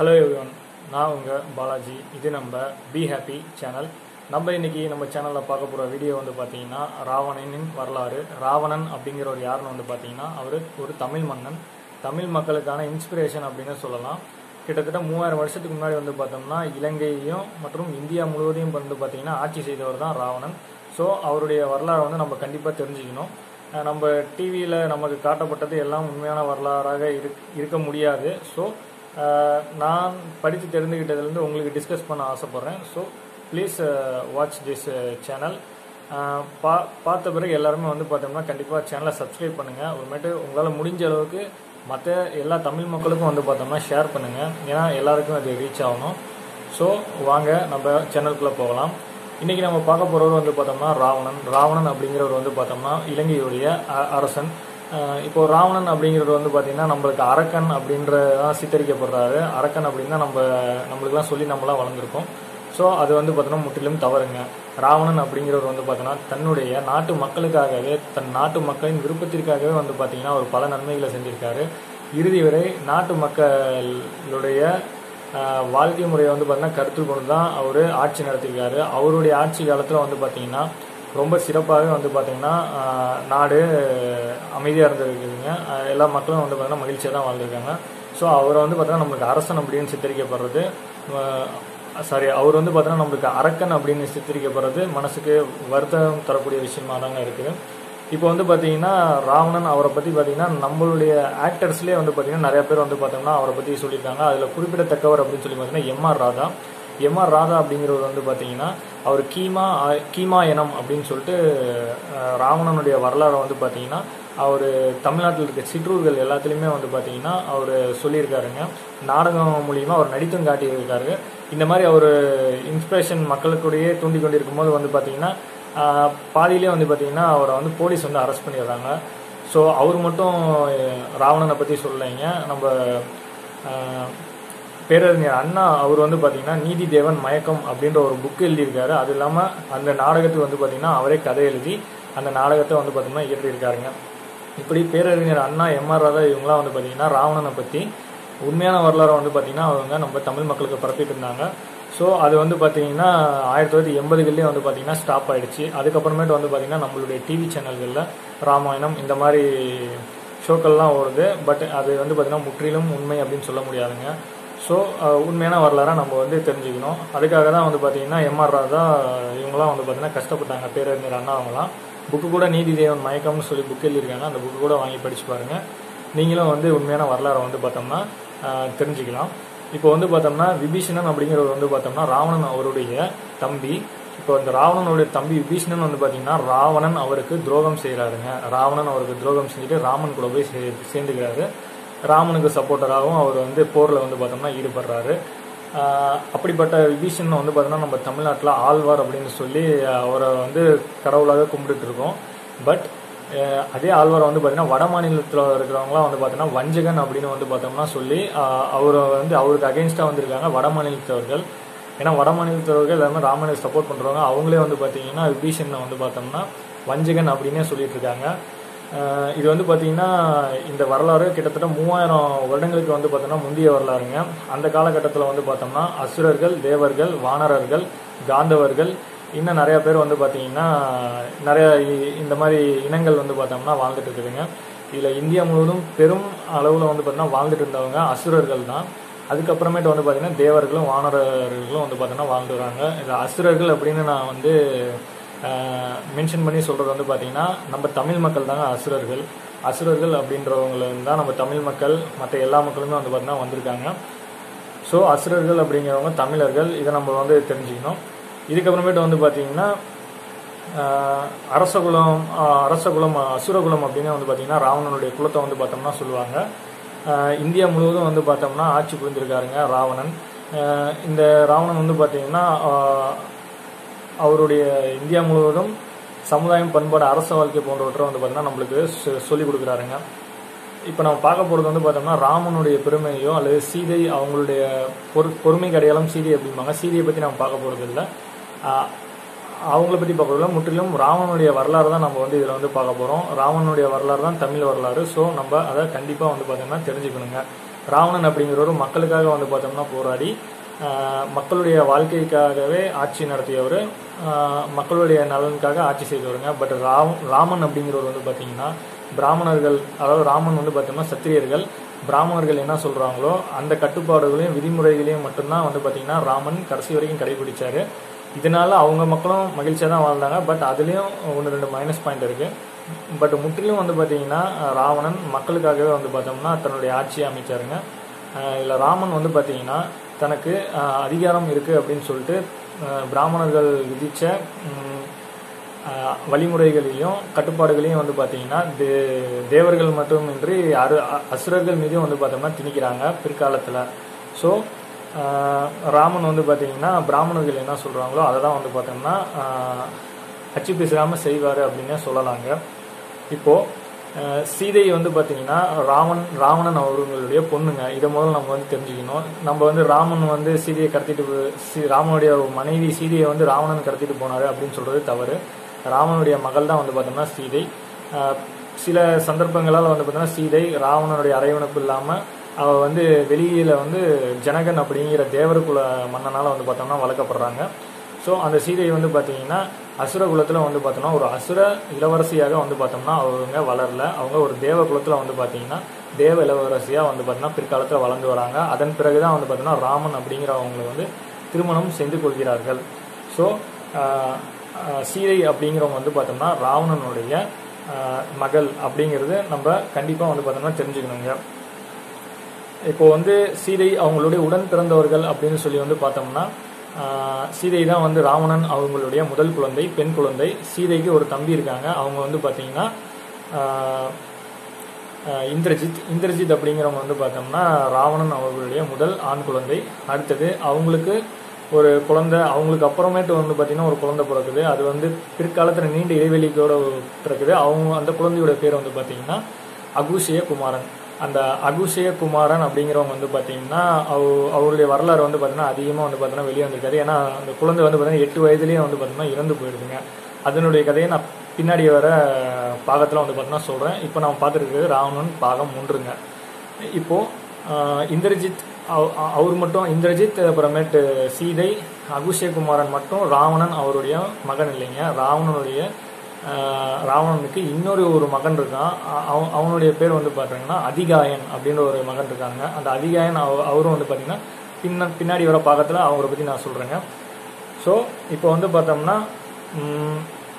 hello everyone நான் உங்கள் பாலாஜி இது நம்ம பி ஹாப்பி சேனல் நம்ம இன்னைக்கு நம்ம சேனலில் பார்க்க போகிற வீடியோ வந்து பார்த்தீங்கன்னா ராவணனின் வரலாறு ராவணன் அப்படிங்கிற ஒரு யாருன்னு வந்து பார்த்தீங்கன்னா அவர் ஒரு தமிழ் மன்னன் தமிழ் மக்களுக்கான இன்ஸ்பிரேஷன் அப்படின்னு சொல்லலாம் கிட்டத்தட்ட மூவாயிரம் வருஷத்துக்கு முன்னாடி வந்து பார்த்தோம்னா இலங்கையையும் மற்றும் இந்தியா முழுவதையும் வந்து பார்த்தீங்கன்னா ஆட்சி செய்தவர் தான் ராவணன் ஸோ அவருடைய வரலாறை வந்து நம்ம கண்டிப்பாக தெரிஞ்சுக்கணும் அஹ் நம்ம டிவியில் நமக்கு காட்டப்பட்டது எல்லாம் உண்மையான வரலாறாக இருக் இருக்க முடியாது ஸோ நான் படித்து தெரிந்துக்கிட்டதுலேருந்து உங்களுக்கு டிஸ்கஸ் பண்ண ஆசைப்பட்றேன் so please watch this channel பா பார்த்த பிறகு எல்லாருமே வந்து பார்த்தோம்னா கண்டிப்பாக சேனலை சப்ஸ்கிரைப் பண்ணுங்கள் அப்புறமேட்டு உங்களால் முடிஞ்ச அளவுக்கு மற்ற எல்லா தமிழ் மக்களுக்கும் வந்து பார்த்தோம்னா ஷேர் பண்ணுங்கள் ஏன்னா எல்லாருக்கும் அது ரீச் ஆகணும் ஸோ வாங்க நம்ம சேனலுக்குள்ளே போகலாம் இன்னைக்கு நம்ம பார்க்க போறவர் வந்து பார்த்தோம்னா ராவணன் ராவணன் அப்படிங்கிறவர் வந்து பார்த்தோம்னா இலங்கையுடைய அ- அரசன் அஹ் இப்போ ராவணன் அப்படிங்கிறது வந்து பார்த்தீங்கன்னா நம்மளுக்கு அரக்கன் அப்படின்றதான் சித்தரிக்கப்படுறாரு அரக்கன் அப்படின்னா நம்ம நம்மளுக்குலாம் சொல்லி நம்மளாம் வளர்ந்துருக்கோம் ஸோ அது வந்து பார்த்தோன்னா முற்றிலும் தவறுங்க ராவணன் அப்படிங்கிறவர் வந்து பார்த்தோன்னா தன்னுடைய நாட்டு மக்களுக்காகவே தன் நாட்டு மக்களின் விருப்பத்திற்காகவே வந்து பார்த்தீங்கன்னா ஒரு பல நன்மைகளை செஞ்சிருக்காரு இறுதி வரை நாட்டு மக்களுடைய ஆஹ் வாழ்க்கை முறையை வந்து பார்த்தீங்கன்னா கருத்தில் கொண்டு தான் அவர் ஆட்சி நடத்தியிருக்காரு அவருடைய ஆட்சி காலத்தில் வந்து பார்த்தீங்கன்னா ரொம்ப சிறப்பாகவே வந்து பார்த்தீங்கன்னா ஆஹ் நாடு அமைதியாக இருந்திருக்குதுங்க ஆஹ் எல்லா மக்களும் வந்து பார்த்தீங்கன்னா மகிழ்ச்சியாக தான் வாழ்ந்திருக்காங்க ஸோ அவரை வந்து பார்த்தீங்கன்னா நம்மளுக்கு அரசன் அப்படின்னு சித்தரிக்கப்படுறது சாரி அவர் வந்து பார்த்தீங்கன்னா நம்மளுக்கு அரக்கன் அப்படின்னு சித்தரிக்கப்படுறது மனசுக்கு வருத்தம் தரக்கூடிய விஷயமா தாங்க இருக்குது இப்போ வந்து பார்த்தீங்கன்னா ராவணன் அவரை பற்றி பார்த்தீங்கன்னா நம்மளுடைய ஆக்டர்ஸ்லேயே வந்து பார்த்தீங்கன்னா நிறைய பேர் வந்து பார்த்தோம்னா அவரை பற்றி சொல்லியிருக்காங்க அதில் குறிப்பிடத்தக்கவர் அப்படின்னு சொல்லி பார்த்தீங்கன்னா எம்ஆர் ராதா எம்ஆர் ராதா அப்படிங்கிறவர் வந்து பார்த்தீங்கன்னா அவர் கீமா கீமா இனம் அப்படின்னு சொல்லிட்டு அஹ், ராவணனுடைய வரலாறை வந்து பார்த்தீங்கன்னா அவர் தமிழ்நாட்டில் இருக்க சிற்றூர்கள் எல்லாத்துலேயுமே வந்து பார்த்தீங்கன்னா அவர் சொல்லியிருக்காருங்க நாடகம் மூலியமாக அவர் நடித்தும் காட்டியிருக்காரு இந்த மாதிரி அவர் இன்ஸ்பிரேஷன் மக்களுக்குடையே தூண்டி கொண்டிருக்கும் போது வந்து பார்த்தீங்கன்னா ஆஹ் பாதியிலே வந்து பார்த்தீங்கன்னா அவரை வந்து போலீஸ் வந்து அரெஸ்ட் பண்ணிடுறாங்க ஸோ அவர் மட்டும் அஹ், ராவணனை பற்றி சொல்லலைங்க நம்ம ஆஹ், பேரறிஞர் அண்ணா அவர் வந்து பார்த்தீங்கன்னா நீதி தேவன் மயக்கம் அப்படின்ற ஒரு புக் எழுதியிருக்காரு அது இல்லாமல் அந்த நாடகத்துக்கு வந்து பார்த்தீங்கன்னா அவரே கதை எழுதி அந்த நாடகத்தை வந்து பார்த்தீங்கன்னா இயற்றியிருக்காருங்க இப்படி பேரறிஞர் அண்ணா எம்ஆர் ராதா இவங்களாம் வந்து பார்த்தீங்கன்னா ராவணனை பற்றி உண்மையான வரலாறை வந்து பார்த்தீங்கன்னா அவங்க நம்ம தமிழ் மக்களுக்கு பரப்பிட்டு இருந்தாங்க ஸோ அது வந்து பார்த்தீங்கன்னா ஆயிரத்தி தொள்ளாயிரத்தி எண்பதுகள்லேயே வந்து பார்த்தீங்கன்னா ஸ்டாப் ஆயிடுச்சு அதுக்கப்புறமேட்டு வந்து பார்த்தீங்கன்னா நம்மளுடைய டிவி சேனல்களில் ராமாயணம் இந்த மாதிரி ஷோக்கள்லாம் ஓடுது பட் அது வந்து பார்த்தீங்கன்னா முற்றிலும் உண்மை அப்படின்னு சொல்ல முடியாதுங்க ஸோ உண்மையான வரலாறை நம்ம வந்து தெரிஞ்சுக்கணும் அதுக்காக தான் வந்து பார்த்தீங்கன்னா எம்ஆர் ராதா இவங்களாம் வந்து பார்த்தீங்கன்னா கஷ்டப்பட்டாங்க பேரறிஞர் அண்ணா அவங்களாம் புக்கு கூட நீதி தேவன் மயக்கம்னு சொல்லி புக் எழுதியிருக்காங்க அந்த புக்கு கூட வாங்கி படிச்சு பாருங்க நீங்களும் வந்து உண்மையான வரலாறை வந்து பார்த்தோம்னா ஆஹ், தெரிஞ்சுக்கலாம் இப்போ வந்து பார்த்தோம்னா விபீஷணன் அப்படிங்கிறவர் வந்து பார்த்தோம்னா ராவணன் அவருடைய தம்பி இப்போ இந்த ராவணனுடைய தம்பி விபீஷணன் வந்து பார்த்தீங்கன்னா ராவணன் அவருக்கு துரோகம் செய்கிறாருங்க ராவணன் அவருக்கு துரோகம் செஞ்சுட்டு ராமன் கூட போய் சே சேர்ந்துக்கிறாரு ராமனுக்கு சப்போர்ட்டராகவும் அவர் வந்து போரில் வந்து பார்த்தோம்னா ஈடுபடுறாரு ஆஹ் அப்படிப்பட்ட விபீஷணன் வந்து பார்த்தோம்னா நம்ம தமிழ்நாட்டில் ஆழ்வார் அப்படின்னு சொல்லி அவரை வந்து கடவுளாக கும்பிட்டுட்டு இருக்கோம் பட் அதே ஆழ்வார் வந்து பார்த்தீங்கன்னா வட மாநிலத்தில் இருக்கிறவங்களாம் வந்து பார்த்தீங்கன்னா வஞ்சகன் அப்படின்னு வந்து பார்த்தோம்னா சொல்லி அவர் வந்து அவருக்கு அகேன்ஸ்டாக வந்திருக்காங்க வட மாநிலத்தவர்கள் ஏன்னா வட மாநிலத்தவர்கள் எல்லாமே ராமனை சப்போர்ட் பண்ணுறவங்க அவங்களே வந்து பார்த்தீங்கன்னா விபீஷனை வந்து பார்த்தோம்னா வஞ்சகன் அப்படின்னே சொல்லிட்டு இருக்காங்க ஆஹ் இது வந்து பார்த்தீங்கன்னா இந்த வரலாறு கிட்டத்தட்ட மூவாயிரம் வருடங்களுக்கு வந்து பார்த்தோம்னா முந்தைய வரலாறுங்க அந்த காலகட்டத்தில் வந்து பார்த்தோம்னா அசுரர்கள் தேவர்கள் வானரர்கள் காந்தவர்கள் இன்னும் நிறைய பேர் வந்து பார்த்தீங்கன்னா நிறைய இ- இந்த மாதிரி இனங்கள் வந்து பார்த்தோம்னா வாழ்ந்துட்டு இருக்குதுங்க இதில் இந்தியா முழுவதும் பெரும் அளவில் வந்து பார்த்தீங்கன்னா வாழ்ந்துட்டு இருந்தவங்க அசுரர்கள் தான் அதுக்கப்புறமேட்டு வந்து பார்த்தீங்கன்னா தேவர்களும் வானரர்களும் வந்து பார்த்தீங்கன்னா வாழ்ந்து வராங்க இது அசுரர்கள் அப்படின்னு நான் வந்து மென்ஷன் பண்ணி சொல்கிறது வந்து பார்த்தீங்கன்னா நம்ம தமிழ் மக்கள் தாங்க அசுரர்கள் அசுரர்கள் அப்படின்றவங்கள தான் நம்ம தமிழ் மக்கள் மற்ற எல்லா மக்களுமே வந்து பார்த்தீங்கன்னா வந்திருக்காங்க ஸோ அசுரர்கள் அப்படிங்கிறவங்க தமிழர்கள் இதை நம்ம வந்து தெரிஞ்சுக்கணும் இதுக்கப்புறமேட்டு வந்து பார்த்தீங்கன்னா ஆஹ், அரசகுலம் ஆஹ், அரசகுலம் அசுரகுலம் அப்படின்னு வந்து பார்த்தீங்கன்னா ராவணனுடைய குலத்தை வந்து பார்த்தோம்னா சொல்லுவாங்க ஆஹ், இந்தியா முழுவதும் வந்து பார்த்தோம்னா ஆட்சி புரிந்திருக்காருங்க ராவணன் ஆஹ், இந்த ராவணன் வந்து பார்த்தீங்கன்னா ஆஹ், அவருடைய இந்தியா முழுவதும் சமுதாயம் பண்பாடு அரச வாழ்க்கை போன்றவற்றை வந்து பார்த்தீங்கன்னா நம்மளுக்கு சொ- சொல்லிக் கொடுக்குறாருங்க இப்போ நம்ம பார்க்க போகிறது வந்து பார்த்தோம்னா ராமனுடைய பெருமையோ அல்லது சீதை அவங்களுடைய பொறு பொறுமைக்கு அடையாளம் சீதை அப்படிம்பாங்க சீதையை பற்றி நம்ம பார்க்க போகிறது இல்லை அவங்கள பற்றி பார்க்க போகிறோம் முற்றிலும் ராவனுடைய வரலாறு தான் நம்ம வந்து இதில் வந்து பார்க்க போகிறோம் ராவனுடைய வரலாறு தான் தமிழ் வரலாறு ஸோ நம்ம அதை கண்டிப்பாக வந்து பார்த்தோம்னா தெரிஞ்சுக்கணுங்க ராவணன் அப்படிங்கிறவர் மக்களுக்காக வந்து பார்த்தோம்னா போராடி ஆஹ், மக்களுடைய வாழ்க்கைக்காகவே ஆட்சி நடத்தியவர் ஆஹ், மக்களுடைய நலனுக்காக ஆட்சி செய்தவருங்க பட் ராம் ராமன் அப்படிங்கிறவர் வந்து பார்த்தீங்கன்னா பிராமணர்கள் அதாவது ராமன் வந்து பார்த்தோம்னா சத்திரியர்கள் பிராமணர்கள் என்ன சொல்றாங்களோ அந்த கட்டுப்பாடுகளையும் விதிமுறைகளையும் மட்டும்தான் வந்து பார்த்தீங்கன்னா ராமன் கடைசி வரைக்கும் கடைபிடிச்சாரு இதனால அவங்க மக்களும் மகிழ்ச்சியாக தான் வாழ்ந்தாங்க பட் அதுலேயும் ஒன்று ரெண்டு மைனஸ் பாயிண்ட் இருக்கு பட் முற்றிலும் வந்து பார்த்தீங்கன்னா ராவணன் மக்களுக்காகவே வந்து பார்த்தோம்னா தன்னுடைய ஆட்சியை அமைச்சாருங்க இல்லை ராமன் வந்து பார்த்தீங்கன்னா தனக்கு ஆஹ், அதிகாரம் இருக்குது அப்படின்னு சொல்லிட்டு ஆஹ், பிராமணர்கள் விதித்த ம், ஆஹ், வழிமுறைகளையும் கட்டுப்பாடுகளையும் வந்து பார்த்தீங்கன்னா தே தேவர்கள் மட்டுமின்றி அரு அ- அசுரர்கள் மீதும் வந்து பார்த்தோம்னா திணிக்கிறாங்க பிற்காலத்தில் ஸோ ராமன் வந்து பார்த்தீங்கன்னா பிராமணர்கள் என்ன சொல்கிறாங்களோ அதை தான் வந்து பார்த்தோம்னா ஆஹ், அச்சு பேசாமல் செய்வார் அப்படின்னே சொல்லலாங்க இப்போது அஹ் சீதை வந்து பார்த்தீங்கன்னா ராமன் ராவணன் அவர்களுடைய பொண்ணுங்க இதை முதல்ல நம்ம வந்து தெரிஞ்சுக்கணும் நம்ம வந்து ராமன் வந்து சீதையை கடத்திட்டு போ- சீ- ராமனுடைய மனைவி சீதையை வந்து ராவணன் கடத்திட்டு போனாரு அப்படின்னு சொல்றது தவறு ராமனுடைய மகள் தான் வந்து பார்த்தோம்னா சீதை அஹ் சில சந்தர்ப்பங்களால் வந்து பார்த்தோம்னா சீதை ராவணனுடைய அரைவணைப்பு இல்லாமல் அவ வந்து வெளியில வந்து ஜனகன் அப்படிங்கிற தேவருக்குல மன்னனால வந்து பார்த்தோம்னா வளர்க்கப்படுறாங்க ஸோ அந்த சீதை வந்து பார்த்தீங்கன்னா அசுர குலத்தில் வந்து பார்த்தோம்னா ஒரு அசுர இளவரசியாக வந்து பார்த்தோம்னா அவங்க வளரல அவங்க ஒரு தேவ குலத்தில் வந்து பார்த்தீங்கன்னா தேவ இளவரசியாக வந்து பார்த்தீங்கன்னா பிற்காலத்தில் வளர்ந்து வராங்க அதன் பிறகு தான் வந்து பார்த்தோம்னா ராமன் அப்படிங்கிறவங்களை வந்து திருமணம் செய்து கொள்கிறார்கள் ஸோ சீதை அப்படிங்கிறவங்க வந்து பார்த்தோம்னா ராவணனுடைய ஆஹ், மகள் அப்படிங்கிறது நம்ம கண்டிப்பாக வந்து பார்த்தோம்னா தெரிஞ்சுக்கணுங்க இப்போ வந்து சீதை அவங்களுடைய உடன் பிறந்தவர்கள் அப்படின்னு சொல்லி வந்து பார்த்தோம்னா ஆஹ், சீதை தான் வந்து ராவணன் அவங்களுடைய முதல் குழந்தை பெண் குழந்தை சீதைக்கு ஒரு தம்பி இருக்காங்க அவங்க வந்து பார்த்தீங்கன்னா ஆஹ், ஆஹ், இந்திரஜித் இந்திரஜித் அப்படிங்கிறவங்க வந்து பார்த்தோம்னா ராவணன் அவர்களுடைய முதல் ஆண் குழந்தை அடுத்தது அவங்களுக்கு ஒரு குழந்தை அவங்களுக்கு அப்புறமேட்டு வந்து பார்த்தீங்கன்னா ஒரு குழந்தை பிறக்குது அது வந்து பிற்காலத்தில் நீண்ட இடைவெளிக்கோட பிறக்குது அவங்க அந்த குழந்தையோட பேர் வந்து பார்த்தீங்கன்னா அகுஷய குமாரன் அந்த அகுஷய குமாரன் அப்படிங்கிறவங்க வந்து பார்த்தீங்கன்னா அவ அவருடைய வரலாறு வந்து பார்த்தீங்கன்னா அதிகமாக வந்து பார்த்தீங்கன்னா வெளியே வந்திருக்காது ஏன்னா அந்த குழந்தை வந்து பார்த்தீங்கன்னா எட்டு வயதுலேயே வந்து பார்த்தீங்கன்னா இறந்து போயிடுதுங்க அதனுடைய கதையை நான் பின்னாடி வர பாகத்தில் வந்து பார்த்தீங்கன்னா சொல்கிறேன் இப்போ நான் பார்த்துருக்கிறது ராவணன் பாகம் ஒன்றுங்க இப்போ ஆஹ், இந்திரஜித் அவ- அவர் மட்டும் இந்திரஜித் அப்புறமேட்டு சீதை அகுஷயகுமாரன் மட்டும் ராவணன் அவருடைய மகன் இல்லைங்க ராவணனுடைய ஆஹ், ராவணனுக்கு இன்னொரு ஒரு மகன் இருக்கான் அ- அவ- அவனுடைய பேர் வந்து பார்த்தீங்கன்னா அதிகாயன் அப்படின்ற ஒரு மகன் இருக்காங்க அந்த அதிகாயன் அவ- அவரும் வந்து பார்த்தீங்கன்னா பின்ன பின்னாடி வர பாகத்தில் அவரை பற்றி நான் சொல்கிறேங்க ஸோ இப்போ வந்து பார்த்தோம்னா ம்,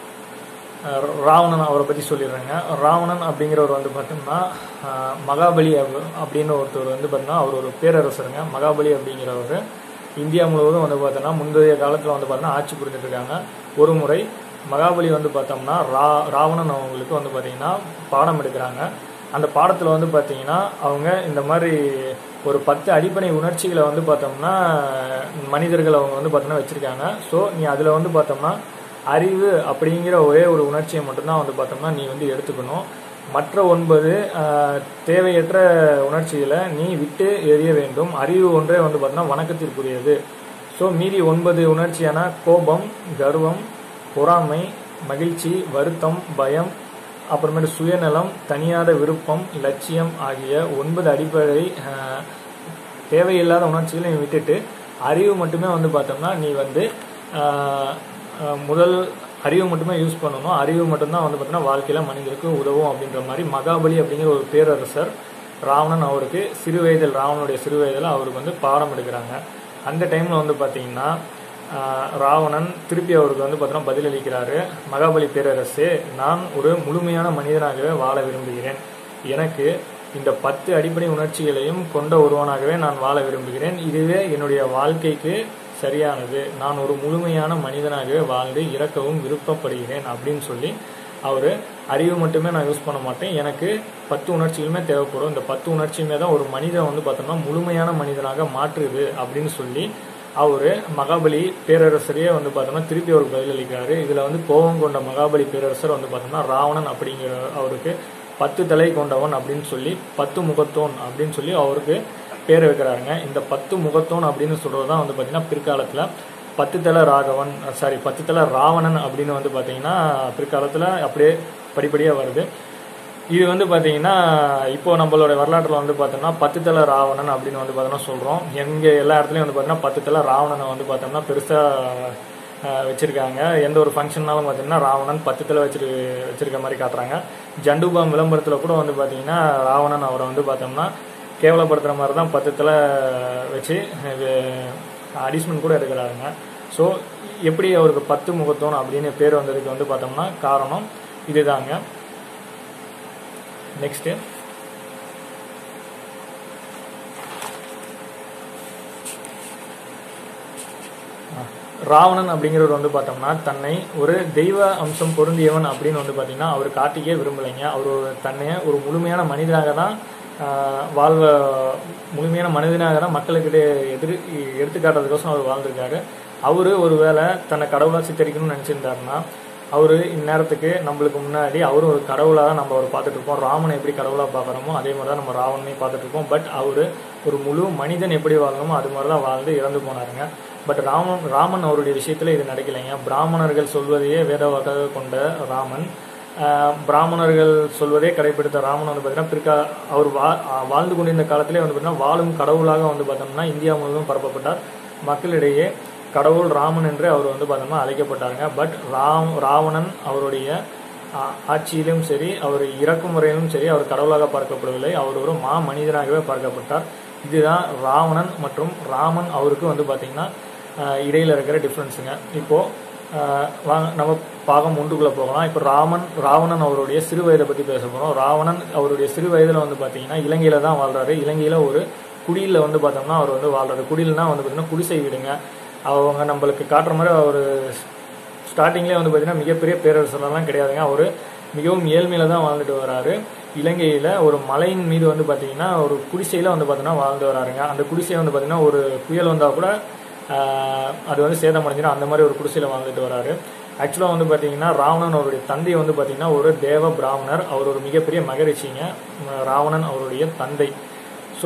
அஹ் ராவணன் அவரை பற்றி சொல்லிடுறேங்க ராவணன் அப்படிங்கிறவர் வந்து பார்த்தோம்னா அஹ், மகாபலி அவ- அப்படின்னு ஒருத்தர் வந்து பார்த்தீங்கன்னா அவர் ஒரு பேரரசருங்க மகாபலி அப்படிங்கிறவர் இந்தியா முழுவதும் வந்து பார்த்தோம்னா முந்தைய காலத்தில் வந்து பார்த்தோம்னா ஆட்சி புரிஞ்சுட்டு இருக்காங்க ஒரு முறை மகாபலி வந்து பார்த்தோம்னா ரா ராவணன் அவங்களுக்கு வந்து பார்த்தீங்கன்னா பாடம் எடுக்கிறாங்க அந்த பாடத்தில் வந்து பார்த்தீங்கன்னா அவங்க இந்த மாதிரி ஒரு பத்து அடிப்படை உணர்ச்சிகளை வந்து பார்த்தோம்னா மனிதர்கள் அவங்க வந்து பார்த்தோம்னா வச்சுருக்காங்க ஸோ நீ அதில் வந்து பார்த்தோம்னா அறிவு அப்படிங்கிற ஒரே ஒரு உணர்ச்சியை மட்டும்தான் வந்து பார்த்தோம்னா நீ வந்து எடுத்துக்கணும் மற்ற ஒன்பது ஆஹ், தேவையற்ற உணர்ச்சிகளை நீ விட்டு எறிய வேண்டும் அறிவு ஒன்றே வந்து பார்த்தோம்னா வணக்கத்திற்குரியது ஸோ மீதி ஒன்பது உணர்ச்சியான கோபம் கர்வம் பொறாமை மகிழ்ச்சி வருத்தம் பயம் அப்புறமேட்டு சுயநலம் தனியாத விருப்பம் லட்சியம் ஆகிய ஒன்பது அடிப்படை ஆஹ், தேவையில்லாத உணர்ச்சிகளை நீ விட்டுட்டு அறிவு மட்டுமே வந்து பார்த்தோம்னா நீ வந்து ஆஹ், ஆஹ், முதல் அறிவு மட்டுமே யூஸ் பண்ணணும் அறிவு மட்டும்தான் வந்து பார்த்தோம்னா வாழ்க்கையில் மனிதருக்கு உதவும் அப்படின்ற மாதிரி மகாபலி அப்படிங்கிற ஒரு பேரரசர் ராவணன் அவருக்கு சிறு வயதில் ராவணனுடைய சிறு வயதில் அவருக்கு வந்து பாடம் எடுக்கிறாங்க அந்த டைமில் வந்து பார்த்தீங்கன்னா ஆஹ், ராவணன் திருப்பி அவருக்கு வந்து பார்த்தோம்னா பதிலளிக்கிறாரு மகாபலி பேரரசே நான் ஒரு முழுமையான மனிதனாகவே வாழ விரும்புகிறேன் எனக்கு இந்த பத்து அடிப்படை உணர்ச்சிகளையும் கொண்ட ஒருவனாகவே நான் வாழ விரும்புகிறேன் இதுவே என்னுடைய வாழ்க்கைக்கு சரியானது நான் ஒரு முழுமையான மனிதனாகவே வாழ்ந்து இறக்கவும் விருப்பப்படுகிறேன் அப்படின்னு சொல்லி அவர் அறிவு மட்டுமே நான் யூஸ் பண்ண மாட்டேன் எனக்கு பத்து உணர்ச்சிகளுமே தேவைப்படும் இந்த பத்து உணர்ச்சியுமே தான் ஒரு மனிதன் வந்து பார்த்தோம்னா முழுமையான மனிதனாக மாற்றுது அப்படின்னு சொல்லி அவர் மகாபலி பேரரசரையே வந்து பார்த்தோம்னா திருப்பி அவருக்கு பதிலளிக்கிறாரு இதில் வந்து கோபம் கொண்ட மகாபலி பேரரசர் வந்து பார்த்தோம்னா ராவணன் அப்படிங்கிற அவருக்கு பத்து தலை கொண்டவன் அப்படின்னு சொல்லி பத்து முகத்தோன் அப்படின்னு சொல்லி அவருக்கு பேர் வைக்கிறாருங்க இந்த பத்து முகத்தோன் அப்படின்னு சொல்றது தான் வந்து பார்த்தீங்கன்னா பிற்காலத்தில் பத்து தலை ராகவன் சாரி பத்து தலை ராவணன் அப்படின்னு வந்து பார்த்தீங்கன்னா பிற்காலத்தில் அப்படியே படிப்படியாக வருது இது வந்து பார்த்தீங்கன்னா இப்போ நம்மளோட வரலாற்றில் வந்து பார்த்தோம்னா பத்து தலை ராவணன் அப்படின்னு வந்து பார்த்தோம்னா சொல்கிறோம் எங்கே எல்லா இடத்துலையும் வந்து பார்த்தோம்னா பத்து தலை ராவணனை வந்து பார்த்தோம்னா பெருசாக வச்சுருக்காங்க எந்த ஒரு ஃபங்க்ஷன்னாலும் பார்த்தீங்கன்னா ராவணன் பத்து தலை வச்சிரு வச்சிருக்க மாதிரி காட்டுறாங்க ஜண்டுபாம் விளம்பரத்தில் கூட வந்து பார்த்தீங்கன்னா ராவணன் அவரை வந்து பார்த்தோம்னா கேவலப்படுத்துகிற மாதிரி தான் பத்து தலை வச்சு அடிஸ்மெண்ட் கூட எடுக்கிறாருங்க ஸோ எப்படி அவருக்கு பத்து முகத்தோன் அப்படின்னு பேர் வந்ததுக்கு வந்து பார்த்தோம்னா காரணம் இதுதாங்க நெக்ஸ்ட்டு ராவணன் அப்படிங்கிறவர் வந்து பார்த்தோம்னா தன்னை ஒரு தெய்வ அம்சம் பொருந்தியவன் அப்படின்னு வந்து பார்த்தீங்கன்னா அவர் காட்டிக்கே விரும்பலைங்க அவர் ஒரு தன்னைய ஒரு முழுமையான மனிதனாக தான் ஆஹ், வாழ்வ முழுமையான மனிதனாக தான் மக்களுக்கிட்ட எதிர் எடுத்துக்காட்டுறதுக்கோசம் அவர் வாழ்ந்திருக்காரு அவர் ஒருவேளை தன்னை கடவுளாக சித்தரிக்கணும்னு நினச்சிருந்தாருன்னா அவர் இந்நேரத்துக்கு நம்மளுக்கு முன்னாடி அவர் ஒரு கடவுளாக தான் நம்ம அவர் பார்த்துட்டு இருப்போம் ராமனை எப்படி கடவுளாக பார்க்குறோமோ அதே மாதிரி தான் நம்ம ராவணனையும் பார்த்துட்டு இருப்போம் பட் அவர் ஒரு முழு மனிதன் எப்படி வாழணுமோ அது மாதிரி தான் வாழ்ந்து இறந்து போனாருங்க பட் ராமன் ராமன் அவருடைய விஷயத்தில் இது நடக்கலைங்க பிராமணர்கள் சொல்வதையே வேதவாக்காக கொண்ட ராமன் ஆஹ், பிராமணர்கள் சொல்வதே கடைபிடித்த ராமன் வந்து பார்த்தீங்கன்னா பிற்கா அவர் வா ஆஹ், வாழ்ந்து கொண்டிருந்த காலத்திலே வந்து பார்த்தீங்கன்னா வாழும் கடவுளாக வந்து பார்த்தோம்னா இந்தியா முழுவதும் பரப்பப்பட்டார் மக்களிடையே கடவுள் ராமன் என்று அவர் வந்து பார்த்தோம்னா அழைக்கப்பட்டாருங்க பட் ராம் ராவணன் அவருடைய ஆ- ஆட்சியிலும் சரி அவர் இறக்கும் வரையிலும் சரி அவர் கடவுளாக பார்க்கப்படவில்லை அவர் ஒரு மா மனிதனாகவே பார்க்கப்பட்டார் இதுதான் ராவணன் மற்றும் ராமன் அவருக்கு வந்து பார்த்தீங்கன்னா ஆஹ், இடையில இருக்கிற டிஃப்ரென்ஸுங்க இப்போ ஆஹ், வாங்க நம்ம பாகம் ஒன்றுக்குள்ள போகலாம் இப்போ ராமன் ராவணன் அவருடைய சிறு வயதை பற்றி பேச போகிறோம் ராவணன் அவருடைய சிறு வயதில் வந்து பார்த்தீங்கன்னா இலங்கையில தான் வாழ்றாரு இலங்கையில ஒரு குடியில் வந்து பார்த்தோம்னா அவர் வந்து வாழ்றாரு குடியில்னா வந்து பார்த்தீங்கன்னா குடிசை வீடுங்க அவங்க நம்மளுக்கு காட்டுற மாதிரி அவர் ஸ்டார்டிங்லேயே வந்து பார்த்தீங்கன்னா மிகப்பெரிய பேரரசரெல்லாம் கிடையாதுங்க அவர் மிகவும் ஏழ்மையில தான் வாழ்ந்துட்டு வராரு இலங்கையில் ஒரு மலையின் மீது வந்து பார்த்தீங்கன்னா ஒரு குடிசையில் வந்து பார்த்தீங்கன்னா வாழ்ந்து வராருங்க அந்த குடிசை வந்து பார்த்தீங்கன்னா ஒரு புயல் வந்தால் கூட ஆஹ், அது வந்து சேதமடைஞ்சிடும் அந்த மாதிரி ஒரு குடிசையில் வாழ்ந்துட்டு வராரு ஆக்சுவலாக வந்து பார்த்தீங்கன்னா ராவணன் அவருடைய தந்தை வந்து பார்த்தீங்கன்னா ஒரு தேவ பிராமணர் அவர் ஒரு மிகப்பெரிய மகரிஷிங்க அஹ் ராவணன் அவருடைய தந்தை ஸோ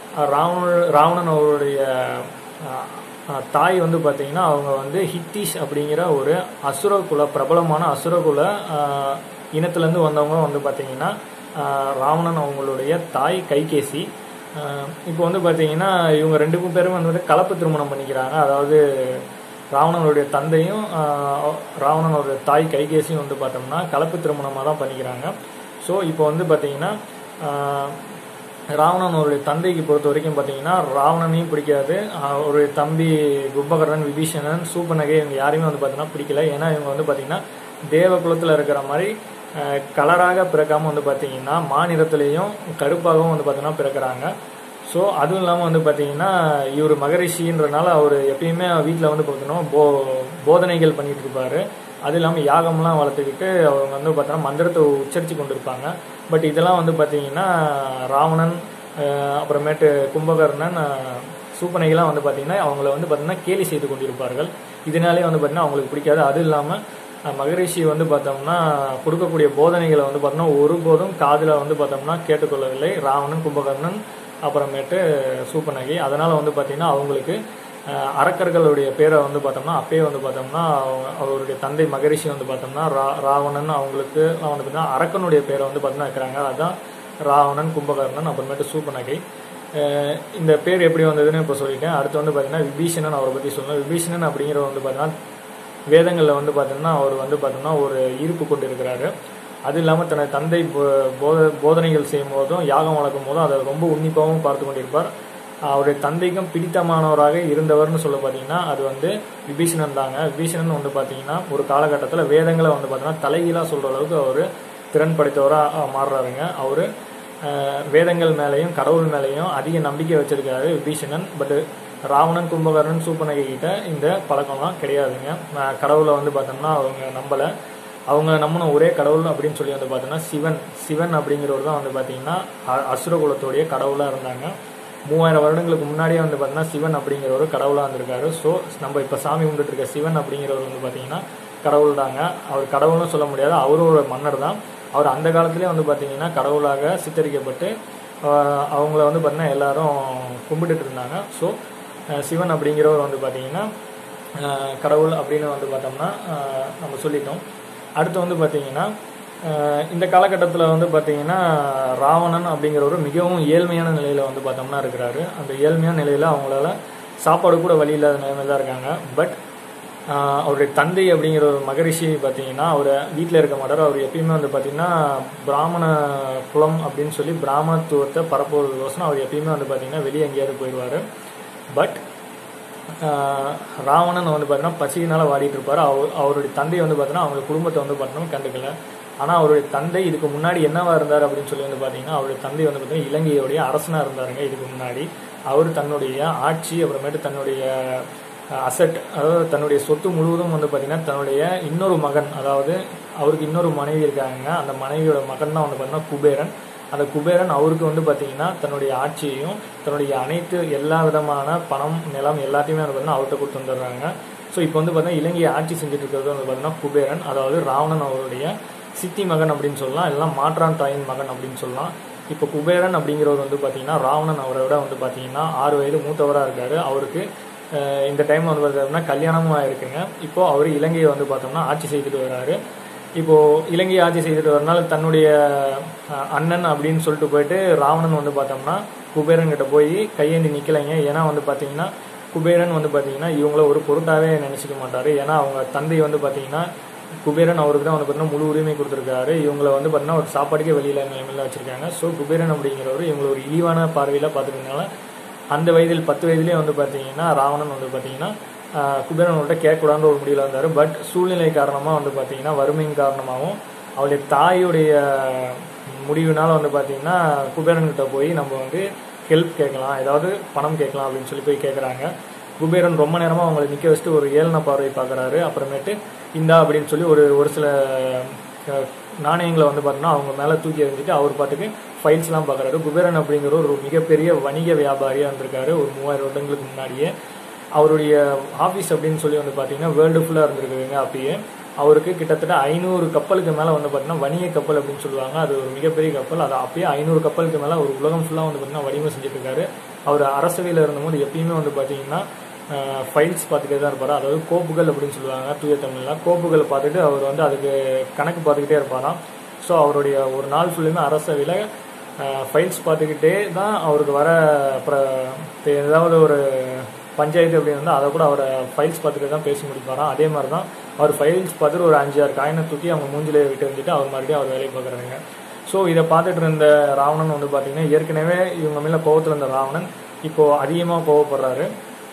ராவண ராவணன் அவருடைய அஹ், அஹ், தாய் வந்து பார்த்தீங்கன்னா அவங்க வந்து ஹித்திஷ் அப்படிங்கிற ஒரு அசுரகுல பிரபலமான அசுரகுல அஹ், இனத்துலேருந்து வந்தவங்க வந்து பார்த்தீங்கன்னா அஹ், ராவணன் அவங்களுடைய தாய் கைகேசி அஹ், இப்போ வந்து பார்த்தீங்கன்னா இவங்க ரெண்டு பேரும் வந்து கலப்பு திருமணம் பண்ணிக்கிறாங்க அதாவது ராவணனுடைய தந்தையும் ஆஹ், ராவணனுடைய தாய் கைகேசியும் வந்து பார்த்தோம்னா கலப்பு திருமணமாக தான் பண்ணிக்கிறாங்க ஸோ இப்போ வந்து பார்த்தீங்கன்னா ஆஹ், ராவணனுடைய தந்தைக்கு பொறுத்த வரைக்கும் பார்த்தீங்கன்னா ராவணனையும் பிடிக்காது ஆஹ், அவருடைய தம்பி கும்பகர்ணன் விபீஷணன் சூப்பநகை இவங்க யாரையுமே வந்து பார்த்தீங்கன்னா பிடிக்கல ஏன்னா இவங்க வந்து பார்த்தீங்கன்னா தேவ குலத்தில் இருக்கிற மாதிரி ஆஹ், கலராக பிறக்காம வந்து பார்த்தீங்கன்னா மாநிலத்திலையும் கருப்பாகவும் வந்து பார்த்தீங்கன்னா பிறக்கிறாங்க ஸோ அதுவும் இல்லாமல் வந்து பார்த்தீங்கன்னா இவர் மகரிஷின்றனால அவர் எப்பயுமே வீட்டில் வந்து பார்த்தீங்கன்னா போ போதனைகள் பண்ணிட்டு இருப்பாரு அது இல்லாமல் யாகம்லாம் வளர்த்துக்கிட்டு அவங்க வந்து பார்த்தோன்னா மந்திரத்தை உச்சரித்து கொண்டு இருப்பாங்க பட் இதெல்லாம் வந்து பார்த்தீங்கன்னா ராவணன் அஹ், அப்புறமேட்டு கும்பகர்ணன் அஹ், சூப்பனைகள்லாம் வந்து பார்த்தீங்கன்னா அவங்கள வந்து பார்த்தீங்கன்னா கேலி செய்து கொண்டிருப்பார்கள் இதனாலே வந்து பார்த்தீங்கன்னா அவங்களுக்கு பிடிக்காது அது இல்லாமல் அஹ், மகரிஷி வந்து பார்த்தோம்னா கொடுக்கக்கூடிய போதனைகளை வந்து பார்த்தோம்னா ஒருபோதும் காதில் வந்து பார்த்தோம்னா கேட்டுக்கொள்ளவில்லை ராவணன் கும்பகர்ணன் அப்புறமேட்டு சூப்பநகை அதனால் வந்து பார்த்தீங்கன்னா அவங்களுக்கு அஹ், அரக்கர்களுடைய பேரை வந்து பார்த்தோம்னா அப்பயே வந்து பார்த்தோம்னா அவங்க- அவருடைய தந்தை மகரிஷி வந்து பார்த்தோம்னா ரா ராவணன் அவங்களுக்கு வந்து பார்த்தீங்கன்னா அரக்கனுடைய பேரை வந்து பார்த்தோம்னா வைக்கிறாங்க அதுதான் ராவணன் கும்பகர்ணன் அப்புறமேட்டு சூப்பநகை அஹ், இந்த பேர் எப்படி வந்ததுன்னு இப்போ சொல்லிட்டேன் அடுத்து வந்து பார்த்தீங்கன்னா விபீஷணன் அவரை பற்றி சொல்லணும் விபீஷணன் அப்படிங்கிறவர் வந்து பார்த்தீங்கன்னா வேதங்களில் வந்து பார்த்தோம்னா அவர் வந்து பார்த்தோம்னா ஒரு ஈர்ப்பு கொண்டு இருக்கிறாரு அது இல்லாமல் தனது தந்தை போ- போத போதனைகள் செய்யும் போதும் யாகம் வளர்க்கும் போதும் அதை ரொம்ப உன்னிப்பாகவும் பார்த்து கொண்டிருப்பார் அவருடைய தந்தைக்கும் பிடித்தமானவராக இருந்தவர்னு சொல்ல பார்த்தீங்கன்னா அது வந்து விபீஷணன் தாங்க விபீஷணன் வந்து பார்த்தீங்கன்னா ஒரு காலகட்டத்தில் வேதங்களை வந்து பார்த்தீங்கன்னா தலைகீழாக சொல்கிற அளவுக்கு அவர் திறன் படைத்தவராக மாறுறாருங்க அவர் வேதங்கள் மேலேயும் கடவுள் மேலேயும் அதிக நம்பிக்கை வச்சிருக்காரு விபீஷணன் பட் ராவணன் கும்பகர்ணன் சூப்பநகை கிட்ட இந்த பழக்கம்லாம் கிடையாதுங்க அஹ் கடவுளை வந்து பார்த்தோம்னா அவங்க நம்பலை அவங்க நம்பின ஒரே கடவுள் அப்படின்னு சொல்லி வந்து பார்த்தோம்னா சிவன் சிவன் அப்படிங்கிறவர் தான் வந்து பார்த்தீங்கன்னா அ- அசுர குலத்துடைய கடவுளாக இருந்தாங்க மூவாயிரம் வருடங்களுக்கு முன்னாடியே வந்து பார்த்தீங்கன்னா சிவன் அப்படிங்கிறவர் கடவுளாக இருந்திருக்காரு ஸோ நம்ம இப்போ சாமி கும்பிட்டு இருக்க சிவன் அப்படிங்கிறவர் வந்து பார்த்தீங்கன்னா கடவுள் தாங்க அவர் கடவுள்னு சொல்ல முடியாது அவரும் ஒரு மன்னர் தான் அவர் அந்த காலத்திலே வந்து பார்த்தீங்கன்னா கடவுளாக சித்தரிக்கப்பட்டு ஆஹ், அவங்கள வந்து பார்த்தீங்கன்னா எல்லாரும் கும்பிட்டுட்டு இருந்தாங்க ஸோ சிவன் அப்படிங்கிறவர் வந்து பார்த்தீங்கன்னா ஆஹ், கடவுள் அப்படின்னு வந்து பார்த்தோம்னா ஆஹ், நம்ம சொல்லிட்டோம் அடுத்து வந்து பார்த்தீங்கன்னா அஹ் இந்த காலகட்டத்தில் வந்து பார்த்தீங்கன்னா ராவணன் அப்படிங்கிறவர் மிகவும் ஏழ்மையான நிலையில் வந்து பார்த்தோம்னா இருக்கிறாரு அந்த ஏழ்மையான நிலையில் அவங்களால சாப்பாடு கூட வழி இல்லாத நிலைமையில தான் இருக்காங்க பட் அவருடைய தந்தை அப்படிங்கிற ஒரு மகரிஷி பார்த்தீங்கன்னா அவர் வீட்டில் இருக்க மாட்டார் அவர் எப்பயுமே வந்து பார்த்தீங்கன்னா பிராமண குலம் அப்படின்னு சொல்லி பிராமணத்துவத்தை பரப்புவதற்கோசரம் அவர் எப்பயுமே வந்து பார்த்தீங்கன்னா வெளியே எங்கேயாவது போயிடுவார் பட் ஆஹ் ராவணன் வந்து பார்த்தீங்கன்னா பசியினால் வாடிட்டு இருப்பார் அவர் அவருடைய தந்தை வந்து பார்த்தீங்கன்னா அவங்க குடும்பத்தை வந்து பார்த்தீங்கன்னா கண்டுக்கல ஆனால் அவருடைய தந்தை இதுக்கு முன்னாடி என்னவா இருந்தார் அப்படின்னு சொல்லி வந்து பார்த்தீங்கன்னா அவருடைய தந்தை வந்து பார்த்தீங்கன்னா இலங்கையுடைய அரசனாக இருந்தாருங்க இதுக்கு முன்னாடி அவர் தன்னுடைய ஆட்சி அப்புறமேட்டு தன்னுடைய அசட் அதாவது தன்னுடைய சொத்து முழுவதும் வந்து பார்த்தீங்கன்னா தன்னுடைய இன்னொரு மகன் அதாவது அவருக்கு இன்னொரு மனைவி இருக்காங்க அந்த மனைவியோட மகன் தான் வந்து பார்த்தீங்கன்னா குபேரன் அந்த குபேரன் அவருக்கு வந்து பார்த்தீங்கன்னா தன்னுடைய ஆட்சியையும் தன்னுடைய அனைத்து எல்லா விதமான பணம் நிலம் எல்லாத்தையுமே வந்து பார்த்தீங்கன்னா அவர்கிட்ட கொடுத்து வந்துடுறாங்க ஸோ இப்போ வந்து பார்த்தீங்கன்னா இலங்கையை ஆட்சி செஞ்சுட்டு இருக்கிறது வந்து பார்த்தீங்கன்னா குபேரன் அதாவது ராவணன் அவருடைய சித்தி மகன் அப்படின்னு சொல்லலாம் எல்லாம் மாற்றான் தாயின் மகன் அப்படின்னு சொல்லலாம் இப்போ குபேரன் அப்படிங்கிறவர் வந்து பார்த்தீங்கன்னா ராவணன் அவரை விட வந்து பார்த்தீங்கன்னா ஆறு வயது மூத்தவராக இருக்காரு அவருக்கு அஹ், இந்த டைம் வந்து பார்த்தோம்னா கல்யாணமும் ஆயிருக்குங்க இப்போ அவர் இலங்கையை வந்து பார்த்தோம்னா ஆட்சி செய்துட்டு வராரு இப்போ இலங்கையை ஆட்சி செய்துட்டு வரனால தன்னுடைய அஹ், அண்ணன் அப்படின்னு சொல்லிட்டு போயிட்டு ராவணன் வந்து பார்த்தோம்னா குபேரன் கிட்ட போய் கையேந்தி நிக்கலைங்க ஏன்னா வந்து பார்த்தீங்கன்னா குபேரன் வந்து பார்த்தீங்கன்னா இவங்கள ஒரு பொருட்டாவே நினைச்சுக்க மாட்டாரு ஏன்னா அவங்க தந்தை வந்து பார்த்தீங்கன்னா குபேரன் அவருக்கு தான் வந்து பார்த்தீங்கன்னா முழு உரிமை கொடுத்துருக்காரு இவங்கள வந்து பார்த்தீங்கன்னா ஒரு சாப்பாட்டுக்கே வெளியில நிலைமையில வச்சிருக்காங்க ஸோ குபேரன் அப்படிங்கிறவர் இவங்களை ஒரு இழிவான பார்வையில பார்த்துக்கிறதுனால அந்த வயதில் பத்து வயதிலே வந்து பார்த்தீங்கன்னா ராவணன் வந்து பார்த்தீங்கன்னா ஆஹ், குபேரனோட கேட்கக்கூடாதுன்ற ஒரு முடிவில் வந்தார் பட் சூழ்நிலை காரணமாக வந்து பார்த்தீங்கன்னா வறுமையின் காரணமாகவும் அவருடைய தாயுடைய முடிவுனால வந்து பார்த்தீங்கன்னா குபேரன்கிட்ட போய் நம்ம வந்து ஹெல்ப் கேட்கலாம் ஏதாவது பணம் கேட்கலாம் அப்படின்னு சொல்லி போய் கேட்குறாங்க குபேரன் ரொம்ப நேரமாக அவங்களை நிற்க வச்சுட்டு ஒரு ஏளன பார்வை பார்க்குறாரு அப்புறமேட்டு இந்தா அப்படின்னு சொல்லி ஒரு ஒரு சில அஹ், நாணயங்களை வந்து பார்த்தீங்கன்னா அவங்க மேலே தூக்கி எறிஞ்சிட்டு அவர் பாட்டுக்கு ஃபைல்ஸ்லாம் பார்க்குறாரு குபேரன் அப்படிங்கிற ஒரு மிகப்பெரிய வணிக வியாபாரியாக இருந்திருக்காரு ஒரு மூவாயிரம் வருடங்களுக்கு முன்னாடியே அவருடைய ஆஃபீஸ் அப்படின்னு சொல்லி வந்து பார்த்தீங்கன்னா வேர்ல்டு ஃபுல்லாக இருந்திருக்குதுங்க அப்பயே அவருக்கு கிட்டத்தட்ட ஐநூறு கப்பலுக்கு மேலே வந்து பார்த்தீங்கன்னா வணிக கப்பல் அப்படின்னு சொல்லுவாங்க அது ஒரு மிகப்பெரிய கப்பல் அது அப்பயே ஐநூறு கப்பலுக்கு மேலே ஒரு உலகம் ஃபுல்லாக வந்து பார்த்தீங்கன்னா வடிவம் செஞ்சுட்டு இருக்காரு அவர் அரசவையில் இருந்தபோது எப்பயுமே வந்து பார்த்தீங்கன்னா ஃபைல்ஸ் பார்த்துட்டே தான் இருப்பார் அதாவது கோப்புகள் அப்படின்னு சொல்லுவாங்க தூய தமிழில் கோப்புகளை பார்த்துட்டு அவர் வந்து அதுக்கு கணக்கு பார்த்துக்கிட்டே இருப்பாராம் ஸோ அவருடைய ஒரு நாள் ஃபுல்லுமே அரசவையில் ஃபைல்ஸ் பார்த்துக்கிட்டே தான் அவருக்கு வர அப்புறம் ஏதாவது ஒரு பஞ்சாயத்து அப்படின்னு இருந்தால் அதை கூட அவரை ஃபைல்ஸ் பார்த்துட்டு தான் பேசி முடிப்பாராம் அதே மாதிரி தான் அவர் ஃபைல்ஸ் பார்த்துட்டு ஒரு அஞ்சு ஆறு காயினை தூக்கி அவங்க மூஞ்சிலே விட்டு வந்துட்டு அவர் மறுபடியும் அவர் வேலையை பார்க்குறாங்க ஸோ இதை பார்த்துட்டு இருந்த ராவணன் வந்து பார்த்தீங்கன்னா ஏற்கனவே இவங்க மேலே கோவத்தில் இருந்த ராவணன் இப்போ அதிகமாக கோவப்படுறாரு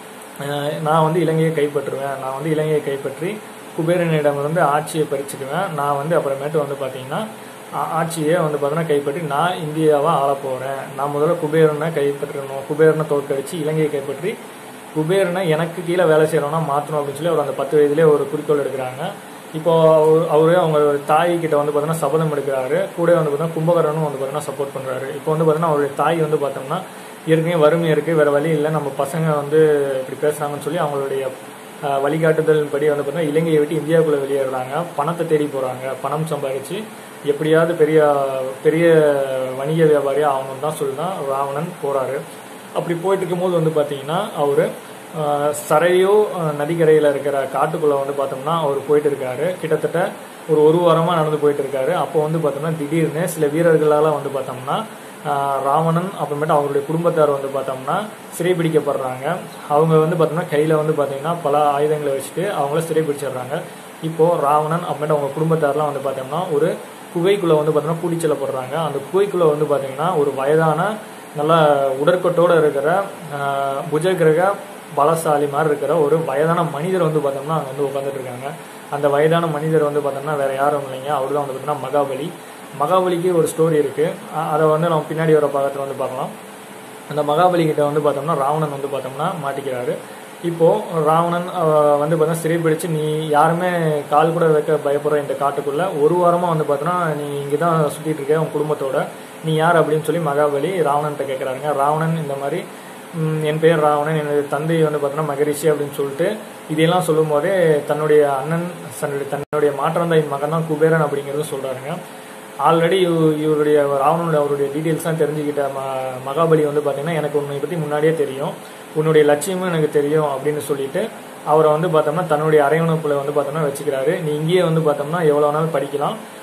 அஹ் நான் வந்து இலங்கையை கைப்பற்றுவேன் நான் வந்து இலங்கையை கைப்பற்றி குபேரனிடமிருந்து ஆட்சியை பறிச்சுக்குவேன் நான் வந்து அப்புறமேட்டு வந்து பார்த்தீங்கன்னா ஆ- ஆட்சியை வந்து பார்த்தீங்கன்னா கைப்பற்றி நான் இந்தியாவை ஆளப் போகிறேன் நான் முதல்ல குபேரனை கைப்பற்றணும் குபேரனை தோற்கடிச்சு இலங்கையை கைப்பற்றி குபேரனை எனக்கு கீழே வேலை செய்யறவனா மாற்றணும் அப்படின்னு சொல்லி அவர் அந்த பத்து வயதிலே ஒரு குறிக்கோள் எடுக்கிறாங்க இப்போ அவர் அவரு அவங்க தாய் கிட்ட வந்து பார்த்தீங்கன்னா சபதம் எடுக்கிறாரு கூட வந்து பார்த்தீங்கன்னா கும்பகரனும் வந்து பார்த்தீங்கன்னா சப்போர்ட் பண்றாரு இப்போ வந்து பார்த்தீங்கன்னா அவருடைய தாய் வந்து பார்த்தோம்னா ஏற்கனவே வறுமை இருக்கு வேற வழி இல்லை நம்ம பசங்க வந்து இப்படி பேசுறாங்கன்னு சொல்லி அவங்களுடைய அஹ், வழிகாட்டுதல் படி வந்து பார்த்தீங்கன்னா இலங்கையை விட்டு இந்தியாவுக்குள்ள வெளியேறாங்க பணத்தை தேடி போறாங்க பணம் சம்பாதிச்சு எப்படியாவது பெரிய பெரிய வணிக வியாபாரியா ஆகணும்னு தான் சொல்லி தான் ராவணன் போறாரு அப்படி போயிட்டு இருக்கும்போது வந்து பார்த்தீங்கன்னா அவரு ஆஹ் சரையோ ஆஹ் நதிக்கரையில் இருக்கிற காட்டுக்குள்ள வந்து பார்த்தோம்னா அவர் போயிட்டு இருக்காரு கிட்டத்தட்ட ஒரு ஒரு வாரமா நடந்து போயிட்டு இருக்காரு அப்போ வந்து பார்த்தோம்னா திடீர்னு சில வீரர்களால வந்து பார்த்தோம்னா ஆஹ் ராவணன் அப்புறமேட்டு அவருடைய குடும்பத்தார் வந்து பார்த்தோம்னா சிறைபிடிக்கப்படுறாங்க அவங்க வந்து பார்த்தோம்னா கையில வந்து பார்த்தீங்கன்னா பல ஆயுதங்களை வச்சுட்டு அவங்கள சிறைபிடிச்சிடுறாங்க இப்போ ராவணன் அப்புறமேட்டு அவங்க குடும்பத்தார்லாம் வந்து பார்த்தோம்னா ஒரு குகைக்குள்ள வந்து பார்த்தோம்னா கூட்டிச் செல்லப்படுறாங்க அந்த குகைக்குள்ள வந்து பார்த்தீங்கன்னா ஒரு வயதான நல்ல உடற்கட்டோட இருக்கிற ஆஹ், புஜகிரக பலசாலி மாதிரி இருக்கிற ஒரு வயதான மனிதர் வந்து பார்த்தோம்னா அங்கே வந்து உட்காந்துட்டு இருக்காங்க அந்த வயதான மனிதர் வந்து பார்த்தோம்னா வேற யாரும் இல்லைங்க அவர் தான் வந்து பார்த்தீங்கன்னா மகாபலி மகாபலிக்கு ஒரு ஸ்டோரி இருக்கு அ- அதை வந்து நம்ம பின்னாடி வர பாகத்தில் வந்து பார்க்கலாம் அந்த மகாபலி கிட்ட வந்து பார்த்தோம்னா ராவணன் வந்து பார்த்தோம்னா மாட்டிக்கிறாரு இப்போ ராவணன் அஹ், வந்து பார்த்தா சிறைப்பிடிச்சு நீ யாருமே கால் கூட வைக்க பயப்படுற இந்த காட்டுக்குள்ள ஒரு வாரமா வந்து பார்த்தோன்னா நீ இங்கே தான் சுத்திட்டு இருக்க உன் குடும்பத்தோட நீ யார் அப்படின்னு சொல்லி மகாபலி ராவணன்ட்ட கேட்குறாருங்க ராவணன் இந்த மாதிரி ம், என் பெயர் ராவணன் எனது தந்தை வந்து பார்த்தோன்னா மகரிஷி அப்படின்னு சொல்லிட்டு இதையெல்லாம் சொல்லும் போதே தன்னுடைய அண்ணன் தன்னுடைய தன்னுடைய மாற்றாந்தாயின் மகன் தான் குபேரன் அப்படிங்கிறத சொல்றாருங்க ஆல்ரெடி இவருடைய ராவணனுடைய அவருடைய டீட்டெயில்ஸ் தான் தெரிஞ்சுக்கிட்ட ம மகாபலி வந்து பார்த்தீங்கன்னா எனக்கு உன்னை பற்றி முன்னாடியே தெரியும் உன்னுடைய லட்சியமும் எனக்கு தெரியும் அப்படின்னு சொல்லிட்டு அவரை வந்து பார்த்தோம்னா தன்னுடைய அரைவணைப்புல வந்து பார்த்தோம்னா வச்சுக்கிறாரு நீ இங்கேயே வந்து பார்த்தோம்னா எவ்வளோ நாள் படிக்கலாம்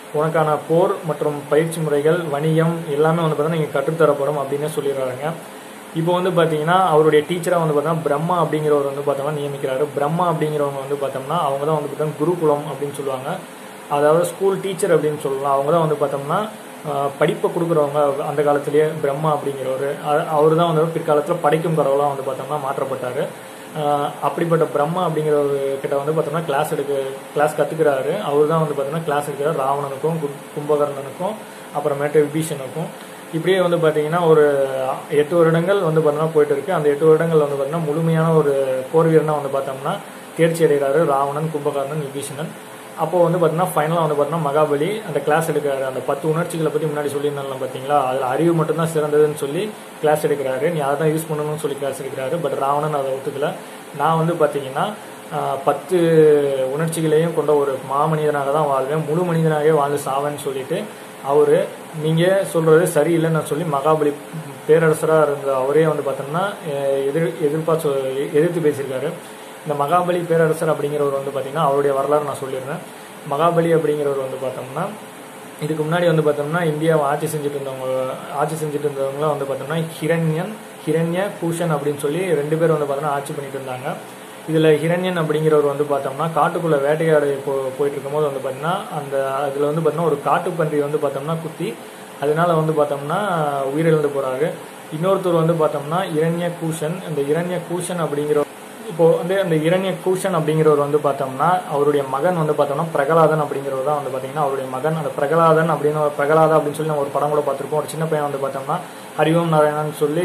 உனக்கான போர் மற்றும் பயிற்சி முறைகள் வணிகம் எல்லாமே வந்து பார்த்தீங்கன்னா இங்கே கற்றுத்தரப்படும் அப்படின்னு சொல்லிடுறாங்க இப்போ வந்து பார்த்தீங்கன்னா அவருடைய டீச்சராக வந்து பார்த்தோம்னா பிரம்மா அப்படிங்கிறவர் வந்து பார்த்தோம்னா நியமிக்கிறாரு பிரம்மா அப்படிங்கிறவங்க வந்து பார்த்தோம்னா அவங்க தான் வந்து பார்த்தோம்னா குருகுலம் அப்படின்னு சொல்லுவாங்க அதாவது ஸ்கூல் டீச்சர் அப்படின்னு சொல்லலாம் அவங்க தான் வந்து பார்த்தோம்னா ஆஹ், படிப்பை கொடுக்குறவங்க அந்த காலத்திலேயே பிரம்மா அப்படிங்கிறவர் அவர் தான் வந்து பிற்காலத்தில் படைக்கும் கடவுளாக வந்து பார்த்தோம்னா மாற்றப்பட்டார் அப்படிப்பட்ட பிரம்மா அப்படிங்கிறவர் கிட்ட வந்து பார்த்தோம்னா கிளாஸ் எடுக்க கிளாஸ் கற்றுக்கிறாரு அவர் தான் வந்து பார்த்தோம்னா கிளாஸ் எடுக்கிறார் ராவணனுக்கும் கு- கும்பகர்ணனுக்கும் அப்புறமேட்டு விபீஷனுக்கும் இப்படியே வந்து பார்த்தீங்கன்னா ஒரு எட்டு வருடங்கள் வந்து பார்த்தோம்னா போயிட்டு இருக்கு அந்த எட்டு வருடங்கள் வந்து பார்த்தீங்கன்னா முழுமையான ஒரு போர் வீரனா வந்து பார்த்தோம்னா தேர்ச்சி அடைகிறாரு ராவணன் கும்பகர்ணன் விபீஷணன் அப்போ வந்து பார்த்தீங்கன்னா ஃபைனலாக வந்து பார்த்தீங்கன்னா மகாபலி அந்த கிளாஸ் எடுக்கிறாரு அந்த பத்து உணர்ச்சிகளை பற்றி முன்னாடி சொல்லியிருந்தாலும் பார்த்தீங்களா அதில் அறிவு மட்டும்தான் சிறந்ததுன்னு சொல்லி கிளாஸ் எடுக்கிறாரு நீ அதை தான் யூஸ் பண்ணணும்னு சொல்லி கிளாஸ் எடுக்கிறாரு பட் ராவணன் அதை ஒத்துக்கல நான் வந்து பார்த்தீங்கன்னா ஆஹ், பத்து உணர்ச்சிகளையும் கொண்ட ஒரு மாமனிதனாக தான் வாழ்வேன் முழு மனிதனாகவே வாழ்ந்து சாவேன்னு சொல்லிட்டு அவரு நீங்க சொல்றது சரியில்லைன்னு சொல்லி மகாபலி பேரரசராக இருந்த அவரே வந்து பார்த்தோம்னா அஹ், எதிர் எதிர்ப்பா சொ- எதிர்த்து பேசியிருக்காரு இந்த மகாபலி பேரரசர் அப்படிங்கிறவர் வந்து பார்த்தீங்கன்னா அவருடைய வரலாறு நான் சொல்லிடுறேன் மகாபலி அப்படிங்கிறவர் வந்து பார்த்தோம்னா இதுக்கு முன்னாடி வந்து பார்த்தோம்னா இந்தியாவை ஆட்சி செஞ்சுட்டு இருந்தவங்க ஆட்சி செஞ்சுட்டு இருந்தவங்களாம் வந்து பார்த்தோம்னா ஹிரண்யன் ஹிரண்ய பூஷன் அப்படின்னு சொல்லி ரெண்டு பேர் வந்து பார்த்தோம்னா ஆட்சி பண்ணிட்டு இருந்தாங்க இதில் ஹிரண்யன் அப்படிங்கிறவர் வந்து பார்த்தோம்னா காட்டுக்குள்ளே வேட்டையாட போ போயிட்டு இருக்கும்போது வந்து பார்த்தீங்கன்னா அந்த அதில் வந்து பார்த்தோம்னா ஒரு காட்டுப்பன்றி வந்து பார்த்தோம்னா குத்தி அதனால வந்து பார்த்தோம்னா உயிரிழந்து போறாரு இன்னொருத்தர் வந்து பார்த்தோம்னா இரண்ய கூஷன் இந்த இரண்ய கூஷன் அப்படிங்கிற இப்போ வந்து அந்த இரண்ய கூஷன் அப்படிங்கிறவர் வந்து பார்த்தோம்னா அவருடைய மகன் வந்து பார்த்தோம்னா பிரகலாதன் அப்படிங்கிறவர் தான் வந்து பார்த்தீங்கன்னா அவருடைய மகன் அந்த பிரகலாதன் அப்படின்னு ஒரு பிரகலாதா அப்படின்னு சொல்லி நம்ம ஒரு படம் கூட பார்த்துருப்போம் ஒரு சின்ன பையன் வந்து பார்த்தோம்னா ஹரிஓம் நாராயணன் சொல்லி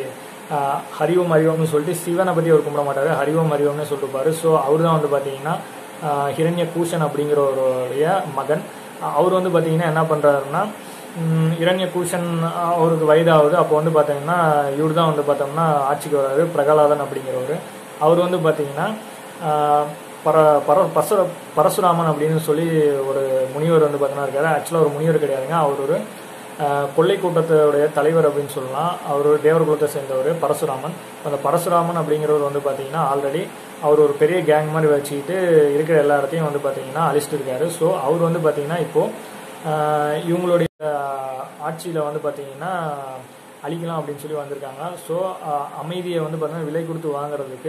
ஆஹ், ஹரிஓம் ஹரிஓம்னு சொல்லிட்டு சிவனை பற்றி அவர் கும்பிட மாட்டாரு ஹரிஓம் ஹரிஓம்னு சொல்லிருப்பாரு ஸோ அவர் தான் வந்து பார்த்தீங்கன்னா ஆஹ், ஹிரண்ய கூஷன் அப்படிங்கிறவருடைய மகன் அவர் வந்து பார்த்தீங்கன்னா என்ன பண்ணுறாருன்னா ம், இரண்ய கூஷன் அவருக்கு வயதாகுது அப்போ வந்து பார்த்தீங்கன்னா இவர் தான் வந்து பார்த்தோம்னா ஆட்சிக்கு வராரு பிரகலாதன் அப்படிங்கிறவர் அவர் வந்து பார்த்தீங்கன்னா ஆஹ், பர பர பரசுர பரசுராமன் அப்படின்னு சொல்லி ஒரு முனிவர் வந்து பார்த்தீங்கன்னா இருக்காரு ஆக்சுவலாக ஒரு முனிவர் கிடையாதுங்க அவர் ஒரு ஆஹ், கொள்ளை கூட்டத்துடைய தலைவர் அப்படின்னு சொல்லலாம் அவர் ஒரு தேவர் குலத்தை சேர்ந்தவர் பரசுராமன் அந்த பரசுராமன் அப்படிங்கிறவர் வந்து பார்த்தீங்கன்னா ஆல்ரெடி அவர் ஒரு பெரிய கேங் மாதிரி வச்சுக்கிட்டு இருக்கிற எல்லா இடத்தையும் வந்து பார்த்தீங்கன்னா அழிச்சிட்டு இருக்காரு ஸோ அவர் வந்து பார்த்தீங்கன்னா இப்போது ஆஹ் இவங்களுடைய ஆட்சியில் வந்து பார்த்தீங்கன்னா அழிக்கலாம் அப்படின்னு சொல்லி வந்திருக்காங்க ஸோ அமைதியை வந்து பார்த்தீங்கன்னா விலை கொடுத்து வாங்குறதுக்கு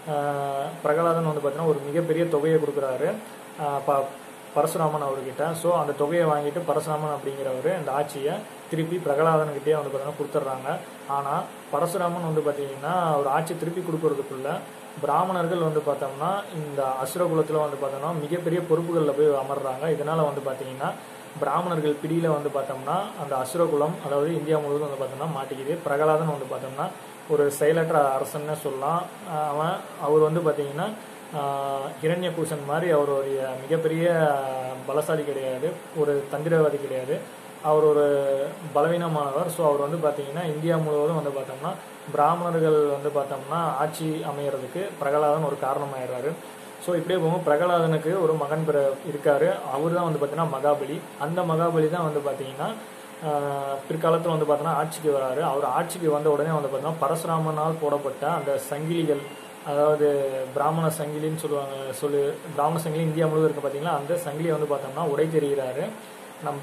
ஆஹ் பிரகலாதன் வந்து பார்த்தீங்கன்னா ஒரு மிகப்பெரிய தொகையை கொடுக்குறாரு ஆஹ் ப பரசுராமன் அவர்கிட்ட ஸோ அந்த தொகையை வாங்கிட்டு பரசுராமன் அப்படிங்கிறவர் அந்த ஆட்சியை திருப்பி பிரகலாதன்கிட்டயே வந்து பார்த்தீங்கன்னா கொடுத்துட்றாங்க ஆனால் பரசுராமன் வந்து பார்த்தீங்கன்னா ஒரு ஆட்சி திருப்பி கொடுக்கறதுக்குள்ள பிராமணர்கள் வந்து பார்த்தோம்னா இந்த அசுரகுலத்தில் வந்து பார்த்தோம்னா மிகப்பெரிய பொறுப்புகளில் போய் அமர்றாங்க இதனால வந்து பார்த்தீங்கன்னா பிராமணர்கள் பிடியில் வந்து பார்த்தோம்னா அந்த அசுரகுலம் அதாவது இந்தியா முழுவதும் வந்து பார்த்தோம்னா மாட்டிக்குது பிரகலாதன் வந்து பார்த்தோம்னா ஒரு செயலற்ற அரசன்னு சொல்லலாம் ஆஹ் அவன் அவர் வந்து பார்த்தீங்கன்னா இரண்ய பூஷன் மாதிரி அவர் ஒரு மிகப்பெரிய பலசாலி கிடையாது ஒரு தந்திரவாதி கிடையாது அவர் ஒரு பலவீனமானவர் ஸோ அவர் வந்து பார்த்தீங்கன்னா இந்தியா முழுவதும் வந்து பார்த்தோம்னா பிராமணர்கள் வந்து பார்த்தோம்னா ஆட்சி அமையறதுக்கு பிரகலாதன் ஒரு காரணமாயிடுறாரு ஸோ இப்படியே போகும்போது பிரகலாதனுக்கு ஒரு மகன் பிற இருக்காரு அவர் தான் வந்து பார்த்தீங்கன்னா மகாபலி அந்த மகாபலி தான் வந்து பார்த்தீங்கன்னா பிற்காலத்தில் வந்து பார்த்தோன்னா ஆட்சிக்கு வராரு அவர் ஆட்சிக்கு வந்த உடனே வந்து பார்த்தோன்னா பரசுராமனால் போடப்பட்ட அந்த சங்கிலிகள் அதாவது பிராமண சங்கிலின்னு சொல்லுவாங்க சொல்லு பிராமண சங்கிலி இந்தியா முழுவதும் இருக்கு பார்த்தீங்களா அந்த சங்கிலியை வந்து பார்த்தோம்னா உடை தெரிகிறாரு நம்ம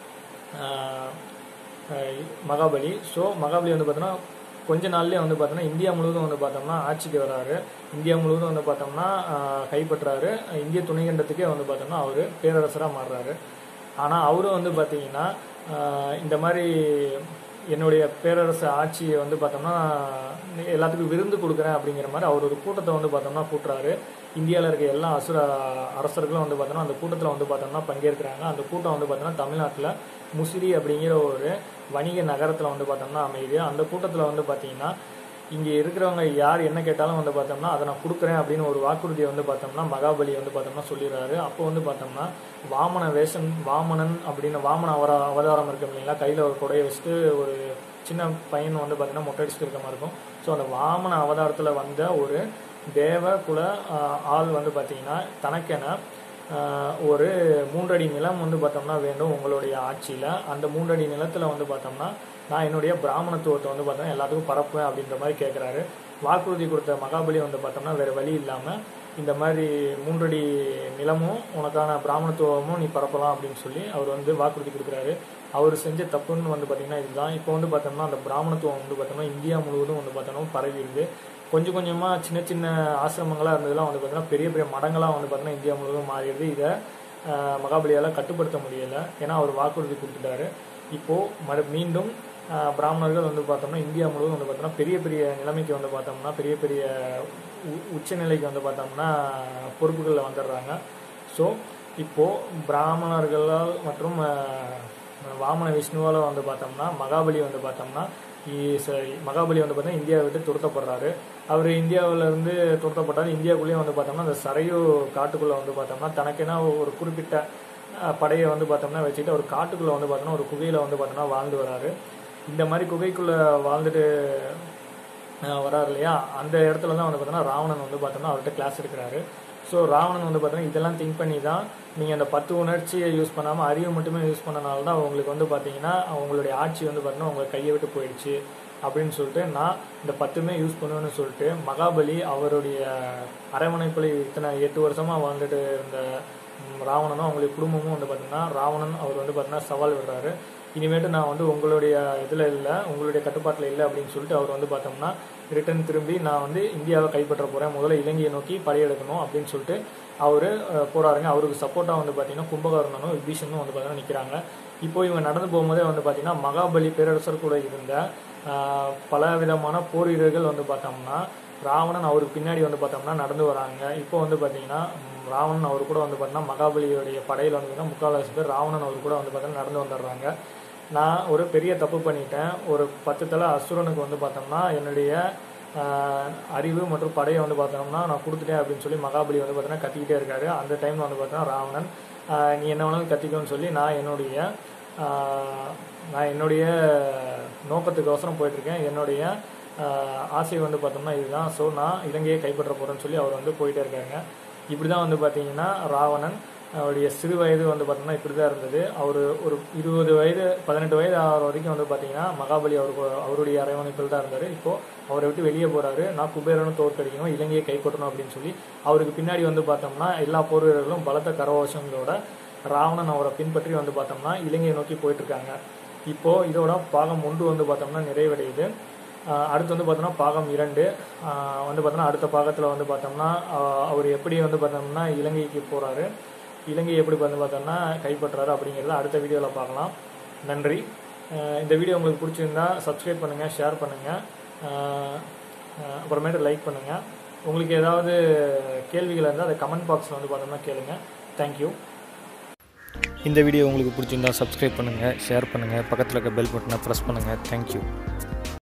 ஆஹ், ஆஹ், மகாபலி ஸோ மகாபலி வந்து பார்த்தோன்னா கொஞ்ச நாள்லயே வந்து பார்த்தோம்னா இந்தியா முழுவதும் வந்து பார்த்தோம்னா ஆட்சிக்கு வராரு இந்தியா முழுவதும் வந்து பார்த்தோம்னா ஆஹ், கைப்பற்றாரு இந்திய துணைக்கண்டத்துக்கே வந்து பார்த்தோம்னா அவர் பேரரசராக மாறுறாரு ஆனால் அவரும் வந்து பார்த்தீங்கன்னா ஆஹ், இந்த மாதிரி என்னுடைய பேரரசு ஆட்சியை வந்து பார்த்தோம்னா எல்லாத்துக்கும் விருந்து கொடுக்குறேன் அப்படிங்கிற மாதிரி அவர் ஒரு கூட்டத்தை வந்து பார்த்தோம்னா கூட்டுறாரு இந்தியாவில் இருக்க எல்லா அசுர அரசர்களும் வந்து பார்த்தோம்னா அந்த கூட்டத்தில் வந்து பார்த்தோம்னா பங்கேற்கிறாங்க அந்த கூட்டம் வந்து பார்த்தோம்னா தமிழ்நாட்டில் முசிறி அப்படிங்கிற ஒரு வணிக நகரத்தில் வந்து பார்த்தோம்னா அமையுது அந்த கூட்டத்தில் வந்து பார்த்தீங்கன்னா இங்கே இருக்கிறவங்க யார் என்ன கேட்டாலும் வந்து பார்த்தோம்னா அதை நான் கொடுக்குறேன் அப்படின்னு ஒரு வாக்குறுதியை வந்து பார்த்தோம்னா மகாபலி வந்து பார்த்தோம்னா சொல்லிடுறாரு அப்போ வந்து பார்த்தோம்னா வாமன வேஷன் வாமனன் அப்படின்னு வாமன அவர அவதாரம் இருக்கு இல்லைங்களா கையில் ஒரு கொடையை வச்சுட்டு ஒரு சின்ன பையன் வந்து பார்த்தீங்கன்னா மொட்டை அடிச்சுட்டு இருக்க மாதிரி இருக்கும் ஸோ அந்த வாமன அவதாரத்தில் வந்த ஒரு தேவ குல ஆஹ், ஆள் வந்து பார்த்தீங்கன்னா தனக்கென ஆஹ், ஒரு மூன்றடி நிலம் வந்து பார்த்தோம்னா வேண்டும் உங்களுடைய ஆட்சியில் அந்த மூன்றடி நிலத்தில் வந்து பார்த்தோம்னா நான் என்னுடைய பிராமணத்துவத்தை வந்து பார்த்தோம்னா எல்லாத்துக்கும் பரப்புவேன் அப்படின்ற மாதிரி கேட்குறாரு வாக்குறுதி கொடுத்த மகாபலி வந்து பார்த்தோம்னா வேறு வழி இல்லாமல் இந்த மாதிரி மூன்றடி நிலமும் உனக்கான பிராமணத்துவமும் நீ பரப்பலாம் அப்படின்னு சொல்லி அவர் வந்து வாக்குறுதி கொடுக்குறாரு அவர் செஞ்ச தப்புன்னு வந்து பார்த்தீங்கன்னா இதுதான் இப்போ வந்து பார்த்தோம்னா அந்த பிராமணத்துவம் வந்து பார்த்தோம்னா இந்தியா முழுவதும் வந்து பார்த்தோம்னா பரவி இருக்கு கொஞ்சம் கொஞ்சமாக சின்ன சின்ன ஆசிரமங்களாக இருந்ததுலாம் வந்து பார்த்தீங்கன்னா பெரிய பெரிய மடங்களாக வந்து பார்த்தீங்கன்னா இந்தியா முழுவதும் மாறிடுது இதை ஆஹ், மகாபலியால் கட்டுப்படுத்த முடியலை ஏன்னா அவர் வாக்குறுதி கொடுத்துட்டாரு இப்போது மறு மீண்டும் ஆஹ், பிராமணர்கள் வந்து பார்த்தோம்னா இந்தியா முழுவதும் வந்து பார்த்தோம்னா பெரிய பெரிய நிலைமைக்கு வந்து பார்த்தோம்னா பெரிய பெரிய உ- உச்சநிலைக்கு வந்து பார்த்தோம்னா பொறுப்புகளில் வந்துடுறாங்க ஸோ இப்போது பிராமணர்களால் மற்றும் ஆஹ், வாமன விஷ்ணுவால் வந்து பார்த்தோம்னா மகாபலி வந்து பார்த்தோம்னா இ- ச- மகாபலி வந்து பார்த்தீங்கன்னா இந்தியாவை விட்டு துரத்தப்படுறாரு அவர் இந்தியாவுல இருந்து துரத்தப்பட்டார் இந்தியாவுக்குள்ளேயும் வந்து பார்த்தோம்னா அந்த சரையு காட்டுக்குள்ளே வந்து பார்த்தோம்னா தனக்கென ஒரு குறிப்பிட்ட அஹ், படையை வந்து பார்த்தோம்னா வச்சுட்டு ஒரு காட்டுக்குள்ளே வந்து பார்த்தோம்னா ஒரு குகையில் வந்து பார்த்தோம்னா வாழ்ந்து வராரு இந்த மாதிரி குகைக்குள்ளே வாழ்ந்துட்டு அஹ் வராரு இல்லையா அந்த இடத்துல தான் வந்து பார்த்தோன்னா ராவணன் வந்து பார்த்தோம்னா அவர்கிட்ட கிளாஸ் எடுக்கிறாரு ஸோ ராவணன் வந்து பார்த்தோன்னா இதெல்லாம் திங்க் பண்ணி தான் நீங்கள் அந்த பத்து உணர்ச்சியை யூஸ் பண்ணாமல் அறிவு மட்டுமே யூஸ் பண்ணனால தான் உங்களுக்கு வந்து பார்த்தீங்கன்னா அவங்களுடைய ஆட்சி வந்து பார்த்தீங்கன்னா உங்களை கையை விட்டு போயிடுச்சு அப்படின்னு சொல்லிட்டு நான் இந்த பத்துமே யூஸ் பண்ணுவேன்னு சொல்லிட்டு மகாபலி அவருடைய அரவணைப்பில் இத்தனை எட்டு வருஷமாக வாழ்ந்துட்டு இருந்த ம், ராவணனும் அவங்களுடைய குடும்பமும் வந்து பார்த்தீங்கன்னா ராவணன் அவர் வந்து பார்த்தீங்கன்னா சவால் விடுறாரு இனிமேட்டு நான் வந்து உங்களுடைய இதில் இல்லை உங்களுடைய கட்டுப்பாட்டில் இல்லை அப்படின்னு சொல்லிட்டு அவர் வந்து பார்த்தோம்னா ரிட்டர்ன் திரும்பி நான் வந்து இந்தியாவை கைப்பற்ற போகிறேன் முதல்ல இலங்கையை நோக்கி படையெடுக்கணும் அப்படின்னு சொல்லிட்டு அவர் போறாருங்க அவருக்கு சப்போர்ட்டாக வந்து பார்த்தீங்கன்னா கும்பகர்ணனும் விபீஷனும் வந்து பார்த்தீங்கன்னா நிற்கிறாங்க இப்போ இவங்க நடந்து போகும்போதே வந்து பார்த்தீங்கன்னா மகாபலி பேரரசர் கூட இருந்த ஆஹ், பல விதமான போர் வீரர்கள் வந்து பார்த்தோம்னா ராவணன் அவருக்கு பின்னாடி வந்து பார்த்தோம்னா நடந்து வராங்க இப்போ வந்து பார்த்தீங்கன்னா ம், ராவணன் அவர் கூட வந்து பார்த்தீங்கன்னா மகாபலியுடைய படையில் வந்து பார்த்தீங்கன்னா முக்கால்வாசி பேர் ராவணன் அவர் கூட வந்து பார்த்தீங்கன்னா நடந்து வந்துடுறாங்க நான் ஒரு பெரிய தப்பு பண்ணிட்டேன் ஒரு பத்து தலை அசுரனுக்கு வந்து பார்த்தோம்னா என்னுடைய ஆஹ், அறிவு மற்றும் படையை வந்து பார்த்தோம்னா நான் கொடுத்துட்டேன் அப்படின்னு சொல்லி மகாபலி வந்து பார்த்தீங்கன்னா கத்திக்கிட்டே இருக்காரு அந்த டைமில் வந்து பார்த்தோன்னா ராவணன் ஆஹ், நீ என்ன வேணாலும் கத்திக்கணும்னு சொல்லி நான் என்னுடைய ஆஹ், நான் என்னுடைய நோக்கத்துக்கோசரம் போயிட்டுருக்கேன் என்னுடைய ஆஹ், ஆசை வந்து பார்த்தோம்னா இதுதான் ஸோ நான் இலங்கையை கைப்பற்ற போகிறேன்னு சொல்லி அவர் வந்து போயிட்டே இருக்காங்க இப்படி தான் வந்து பார்த்தீங்கன்னா ராவணன் அவருடைய சிறு வயது வந்து பார்த்தோம்னா இப்படி தான் இருந்தது அவர் ஒரு இருபது வயது பதினெட்டு வயது ஆகிற வரைக்கும் வந்து பார்த்தீங்கன்னா மகாபலி அவருக்கு அவருடைய அரவணைப்பில் தான் இருந்தார் இப்போது அவரை விட்டு வெளியே போகிறாரு நான் குபேரனும் தோற்கடிக்கணும் இலங்கையை கைப்பற்றணும் அப்படின்னு சொல்லி அவருக்கு பின்னாடி வந்து பார்த்தோம்னா எல்லா போர் வீரர்களும் பலத்த கரகோஷங்களோட ராவணன் அவரை பின்பற்றி வந்து பார்த்தோம்னா இலங்கையை நோக்கி போயிட்டு இருக்காங்க இப்போது இதோட பாகம் ஒன்று வந்து பார்த்தோம்னா நிறைவடையுது ஆஹ் அடுத்து வந்து பார்த்தோம்னா பாகம் இரண்டு ஆஹ் வந்து பார்த்தோம்னா அடுத்த பாகத்தில் வந்து பார்த்தோம்னா ஆஹ் அவர் எப்படி வந்து பார்த்தோம்னா இலங்கைக்கு போகிறாரு இலங்கை எப்படி வந்து பார்த்தோம்னா கைப்பற்றாரு அப்படிங்கிறத அடுத்த வீடியோவில் பார்க்கலாம் நன்றி ஆஹ் இந்த வீடியோ உங்களுக்கு பிடிச்சிருந்தா சப்ஸ்கிரைப் பண்ணுங்கள் ஷேர் பண்ணுங்கள் அப்புறமேட்டு லைக் பண்ணுங்கள் உங்களுக்கு ஏதாவது கேள்விகள் இருந்தால் அதை கமெண்ட் பாக்ஸில் வந்து பார்த்தோம்னா கேளுங்க தேங்க்யூ இந்த வீடியோ உங்களுக்கு பிடிச்சிருந்தா சப்ஸ்கிரைப் பண்ணுங்கள் ஷேர் பண்ணுங்கள் பக்கத்தில் இருக்க பெல் பட்டனை ப்ரெஸ் பண்ணுங்கள் தேங்க்யூ